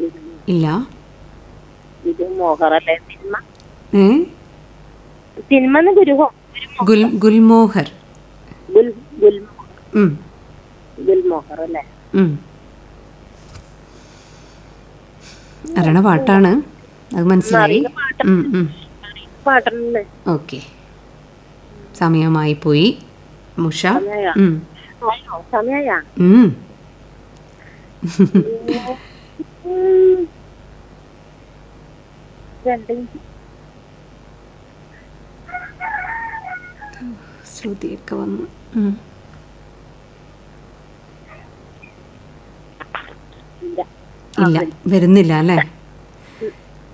ഇല്ല ഇത് മോഹറല്ലേ സിനിമ ഏ സിനിമ ഗുരുഹോ ഗുൽ ഗുൽമോഹർ ഗുൽ ഗുൽ ഉം, ഗുൽമോഹർ അല്ലേ ഉം. അറിയണ പാട്ടാണ് അത് മനസ്സിലായി അറിയുന്ന പാട്ട് ഉം, ഉം. പാട്ടല്ലേ ഓക്കെ സമയമായി പോയി മുഷ സമയായോ? ഉം, ആയോ സമയാ ഉം. രണ്ട് ശ്രുതിയൊക്കെ വന്നു ഉം. ഇല്ല ഇല്ല വരുന്നില്ല അല്ലേ